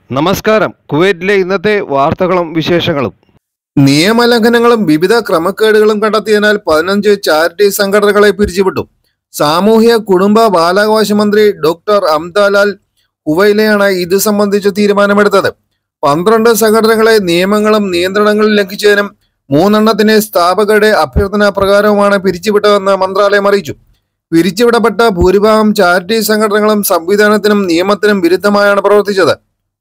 നമസ്കാരം കുവൈറ്റിലെ ഇന്നത്തെ വാർത്തകളും വിശേഷങ്ങളും നിയമലംഘനങ്ങളും വിവിധ ക്രമക്കേടുകളും കണ്ടെത്തിയതിനാൽ പതിനഞ്ച് ചാരിറ്റി സംഘടനകളെ പിരിച്ചുവിട്ടു സാമൂഹ്യ കുടുംബ ബാലാവകാശ മന്ത്രി ഡോക്ടർ അംദാലാൽ ഹുവൈലയാണ് ഇത് സംബന്ധിച്ച തീരുമാനമെടുത്തത് പന്ത്രണ്ട് സംഘടനകളെ നിയമങ്ങളും നിയന്ത്രണങ്ങളും ലംഘിച്ചതിനും മൂന്നെണ്ണത്തിനെ സ്ഥാപകരുടെ അഭ്യർത്ഥന പ്രകാരവുമാണ് പിരിച്ചുവിട്ടതെന്ന് മന്ത്രാലയം അറിയിച്ചു പിരിച്ചുവിടപ്പെട്ട ഭൂരിഭാഗം ചാരിറ്റി സംഘടനകളും സംവിധാനത്തിനും നിയമത്തിനും വിരുദ്ധമായാണ് പ്രവർത്തിച്ചത്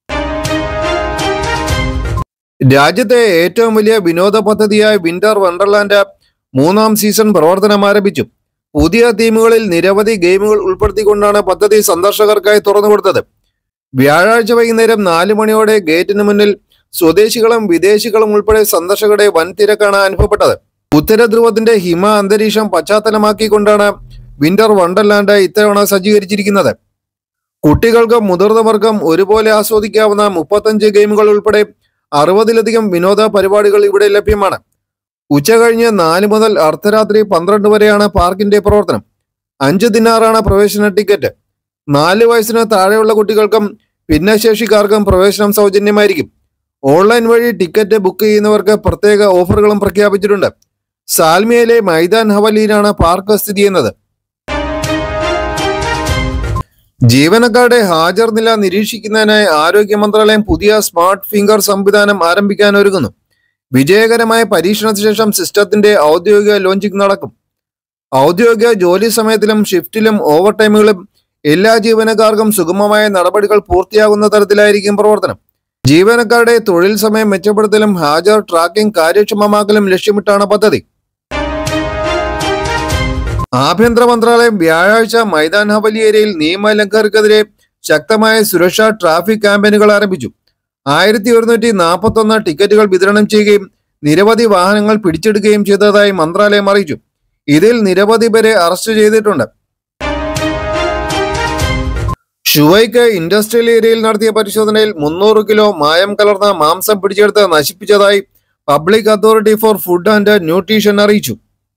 രാജ്യത്തെ ഏറ്റവും വലിയ വിനോദ പദ്ധതിയായ വിന്റർ വണ്ടർലാൻഡ് മൂന്നാം സീസൺ പ്രവർത്തനം ആരംഭിച്ചു പുതിയ തീമുകളിൽ നിരവധി ഗെയിമുകൾ ഉൾപ്പെടുത്തിക്കൊണ്ടാണ് പദ്ധതി സന്ദർശകർക്കായി തുറന്നുകൊടുത്തത് വ്യാഴാഴ്ച വൈകുന്നേരം നാല് മണിയോടെ ഗേറ്റിന് മുന്നിൽ സ്വദേശികളും വിദേശികളും ഉൾപ്പെടെ സന്ദർശകരുടെ വൻ തിരക്കാണ് അനുഭവപ്പെട്ടത് ഉത്തര ധ്രുവത്തിന്റെ ഹിമ അന്തരീക്ഷം പശ്ചാത്തലമാക്കിക്കൊണ്ടാണ് വിന്റർ വണ്ടർലാൻഡ് ഇത്തവണ സജ്ജീകരിച്ചിരിക്കുന്നത് കുട്ടികൾക്കും മുതിർന്നവർക്കും ഒരുപോലെ ആസ്വദിക്കാവുന്ന മുപ്പത്തഞ്ച് ഗെയിമുകൾ ഉൾപ്പെടെ അറുപതിലധികം വിനോദ പരിപാടികൾ ഇവിടെ ലഭ്യമാണ് ഉച്ചകഴിഞ്ഞ് നാല് മുതൽ അർദ്ധരാത്രി പന്ത്രണ്ട് വരെയാണ് പാർക്കിന്റെ പ്രവർത്തനം അഞ്ച് ദിനാറാണ് പ്രവേശന ടിക്കറ്റ് നാല് വയസ്സിന് താഴെയുള്ള കുട്ടികൾക്കും ഭിന്നശേഷിക്കാർക്കും പ്രവേശനം സൗജന്യമായിരിക്കും ഓൺലൈൻ വഴി ടിക്കറ്റ് ബുക്ക് ചെയ്യുന്നവർക്ക് പ്രത്യേക ഓഫറുകളും പ്രഖ്യാപിച്ചിട്ടുണ്ട് സാൽമിയയിലെ മൈതാൻ ഹവലിയിലാണ് പാർക്ക് സ്ഥിതി ചെയ്യുന്നത് ജീവനക്കാരുടെ ഹാജർ നില നിരീക്ഷിക്കുന്നതിനായി ആരോഗ്യ മന്ത്രാലയം പുതിയ സ്മാർട്ട് ഫിംഗർ സംവിധാനം ആരംഭിക്കാൻ ഒരുങ്ങുന്നു വിജയകരമായ പരീക്ഷണത്തിന് ശേഷം സിസ്റ്റത്തിന്റെ ഔദ്യോഗിക ലോഞ്ചിങ് നടക്കും ഔദ്യോഗിക ജോലി സമയത്തിലും ഷിഫ്റ്റിലും ഓവർ ടൈമുകളും എല്ലാ ജീവനക്കാർക്കും സുഗമമായ നടപടികൾ പൂർത്തിയാകുന്ന തരത്തിലായിരിക്കും പ്രവർത്തനം ജീവനക്കാരുടെ തൊഴിൽ സമയം മെച്ചപ്പെടുത്തലും ഹാജർ ട്രാക്കിംഗ് കാര്യക്ഷമമാക്കലും ലക്ഷ്യമിട്ടാണ് പദ്ധതി ആഭ്യന്തര മന്ത്രാലയം വ്യാഴാഴ്ച മൈതാൻ ഹവലി ഏരിയയിൽ നിയമലംഘകർക്കെതിരെ ശക്തമായ സുരക്ഷാ ട്രാഫിക് ക്യാമ്പയിനുകൾ ആരംഭിച്ചു ആയിരത്തി ഒരുന്നൂറ്റി നാൽപ്പത്തി ഒന്ന് ടിക്കറ്റുകൾ വിതരണം ചെയ്യുകയും നിരവധി വാഹനങ്ങൾ പിടിച്ചെടുക്കുകയും ചെയ്തതായി മന്ത്രാലയം അറിയിച്ചു ഇതിൽ നിരവധി പേരെ അറസ്റ്റ് ചെയ്തിട്ടുണ്ട് ഷുവൈക്ക് ഇൻഡസ്ട്രിയൽ ഏരിയയിൽ നടത്തിയ പരിശോധനയിൽ മുന്നൂറ് കിലോ മായം കലർന്ന മാംസം പിടിച്ചെടുത്ത് നശിപ്പിച്ചതായി public authority for food and nutrition അറിയിച്ചു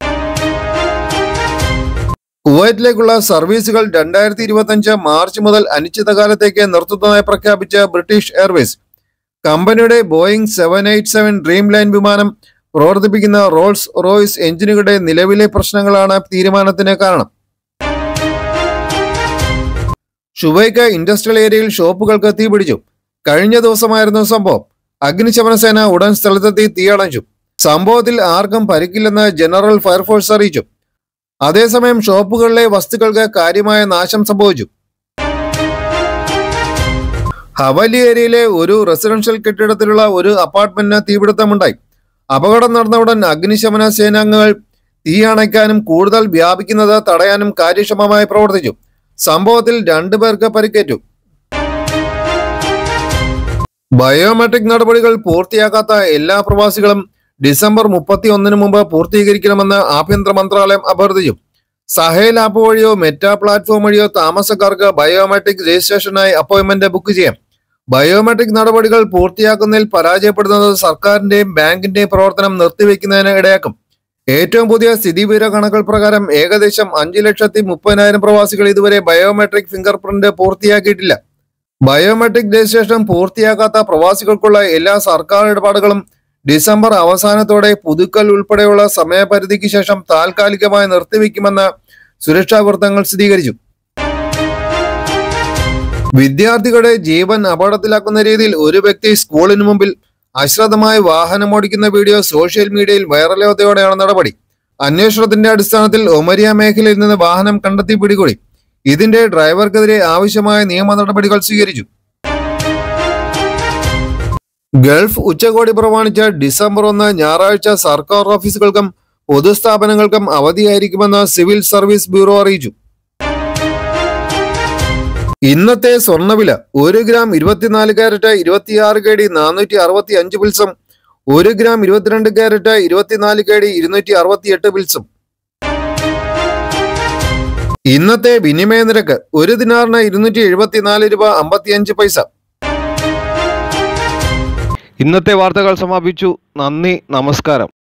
കുവൈറ്റിലേക്കുള്ള സർവീസുകൾ രണ്ടായിരത്തി ഇരുപത്തഞ്ച് മാർച്ച് മുതൽ അനിശ്ചിതകാലത്തേക്ക് നിർത്തുന്നതായി പ്രഖ്യാപിച്ച ബ്രിട്ടീഷ് എയർവേസ് കമ്പനിയുടെ Boeing seven eight seven Dreamliner വിമാനം പ്രവർത്തിപ്പിക്കുന്ന റോൾസ് റോയ്സ് എഞ്ചിനുകളുടെ നിലവിലെ പ്രശ്നങ്ങളാണ് തീരുമാനത്തിന് കാരണം ഷുബൈക്ക് ഇൻഡസ്ട്രിയൽ ഏരിയയിൽ ഷോപ്പുകൾക്ക് തീപിടിച്ചു കഴിഞ്ഞ ദിവസമായിരുന്നു സംഭവം അഗ്നിശമന സേന ഉടൻ സ്ഥലത്തെത്തി തീയണച്ചു സംഭവത്തിൽ ആർക്കും പരിക്കില്ലെന്ന് ജനറൽ ഫയർഫോഴ്സ് അറിയിച്ചു അതേസമയം ഷോപ്പുകളിലെ വസ്തുക്കൾക്ക് കാര്യമായ നാശം സംഭവിച്ചു ഹവലി ഏരിയയിലെ ഒരു റെസിഡൻഷ്യൽ കെട്ടിടത്തിലുള്ള ഒരു അപ്പാർട്ട്മെന്റിന് തീപിടുത്തമുണ്ടായി അപകടം നടന്ന ഉടൻ അഗ്നിശമന സേനാംഗങ്ങൾ തീ അണയ്ക്കാനും കൂടുതൽ വ്യാപിക്കുന്നത് തടയാനും കാര്യക്ഷമമായി പ്രവർത്തിച്ചു സംഭവത്തിൽ രണ്ടുപേർക്ക് പരിക്കേറ്റു ബയോമെട്രിക് നടപടികൾ പൂർത്തിയാക്കാത്ത എല്ലാ പ്രവാസികളും ഡിസംബർ മുപ്പത്തി ഒന്നിന് മുമ്പ് പൂർത്തീകരിക്കണമെന്ന് ആഭ്യന്തര മന്ത്രാലയം അഭ്യർത്ഥിച്ചു സഹേൽ ആപ്പ് വഴിയോ മെറ്റ പ്ലാറ്റ്ഫോം വഴിയോ താമസക്കാർക്ക് ബയോമെട്രിക് രജിസ്ട്രേഷനായി അപ്പോയിന്റ്മെന്റ് ബുക്ക് ചെയ്യാം ബയോമെട്രിക് നടപടികൾ പൂർത്തിയാക്കുന്നതിൽ പരാജയപ്പെടുന്നത് സർക്കാരിന്റെയും ബാങ്കിന്റെയും പ്രവർത്തനം നിർത്തിവെക്കുന്നതിന് ഇടയാക്കും ഏറ്റവും പുതിയ സ്ഥിതിവിവര കണക്കുകൾ പ്രകാരം ഏകദേശം അഞ്ചു ലക്ഷത്തി മുപ്പതിനായിരം പ്രവാസികൾ ഇതുവരെ ബയോമെട്രിക് ഫിംഗർ പ്രിന്റ് പൂർത്തിയാക്കിയിട്ടില്ല ബയോമെട്രിക് രജിസ്ട്രേഷൻ പൂർത്തിയാക്കാത്ത പ്രവാസികൾക്കുള്ള എല്ലാ സർക്കാർ ഇടപാടുകളും ഡിസംബർ അവസാനത്തോടെ പുതുക്കൽ ഉൾപ്പെടെയുള്ള സമയപരിധിക്ക് ശേഷം താൽക്കാലികമായി നിർത്തിവെക്കുമെന്ന് സുരക്ഷാ വൃത്തങ്ങൾ സ്ഥിരീകരിച്ചു വിദ്യാർത്ഥികളുടെ ജീവൻ അപകടത്തിലാക്കുന്ന രീതിയിൽ ഒരു വ്യക്തി സ്കൂളിന് മുമ്പിൽ അശ്രദ്ധമായി വാഹനമോടിക്കുന്ന വീഡിയോ സോഷ്യൽ മീഡിയയിൽ വൈറലായതോടെയാണ് നടപടി അന്വേഷണത്തിന്റെ അടിസ്ഥാനത്തിൽ ഒമരിയ മേഖലയിൽ നിന്ന് വാഹനം കണ്ടെത്തി പിടികൂടി ഇതിന്റെ ഡ്രൈവർക്കെതിരെ ആവശ്യമായ നിയമ നടപടികൾ സ്വീകരിച്ചു ഗൾഫ് ഉച്ചകോടി പ്രമാണിച്ച് ഡിസംബർ ഒന്ന് ഞായറാഴ്ച സർക്കാർ ഓഫീസുകൾക്കും പൊതുസ്ഥാപനങ്ങൾക്കും അവധിയായിരിക്കുമെന്ന് സിവിൽ സർവീസ് ബ്യൂറോ അറിയിച്ചു ഇന്നത്തെ സ്വർണ്ണവില ഒരു ഗ്രാം ഇരുപത്തിനാല് ക്യാരറ്റ് ഇരുപത്തിയാറ് കേടി നാനൂറ്റി അറുപത്തി അഞ്ച് പിൽസും ഒരു ഗ്രാം ഇരുപത്തിരണ്ട് ക്യാരറ്റ് ഇരുപത്തിനാല് കേടി ഇരുന്നൂറ്റി അറുപത്തി എട്ട് പിൽസും ഇന്നത്തെ വിനിമയ നിരക്ക് ഒരു ദിനാറിന് ഇരുന്നൂറ്റി എഴുപത്തിനാല് രൂപ അമ്പത്തിയഞ്ച് പൈസ ഇന്നത്തെ വാർത്തകൾ സമാപിച്ചു നന്ദി നമസ്കാരം